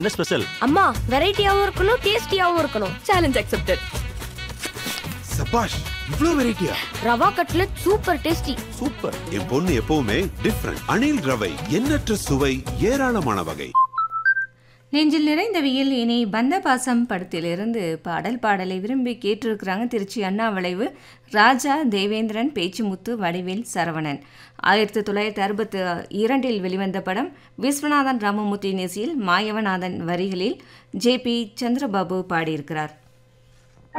என்ன ஸ்பெஷல் அம்மா வெரைட்டியாவும் இருக்கணும் டேஸ்டியாவும் இருக்கணும் சேலஞ்ச் அக்செப்டட் சபாஷ் இவ்ளோ வெரைட்டியா rava cutlet super tasty super என் பொண்ணு எப்பவுமே டிஃப்ரெண்ட் அணில் ரவை எண்ணற்ற சுவை ஏராளமான வகை நெஞ்சில் நிறைந்த வெயில் இனி பந்த பாசம் படத்திலிருந்து பாடல் பாடலை விரும்பி கேட்டிருக்கிறாங்க திருச்சி அண்ணா வளைவு ராஜா தேவேந்திரன் பேச்சுமுத்து வடிவேல் சரவணன் ஆயிரத்தி தொள்ளாயிரத்தி அறுபத்தி இரண்டில் வெளிவந்த படம் விஸ்வநாதன் ராமமூர்த்தி நெசியில் மாயவநாதன் வரிகளில் ஜே பி சந்திரபாபு பாடியிருக்கிறார்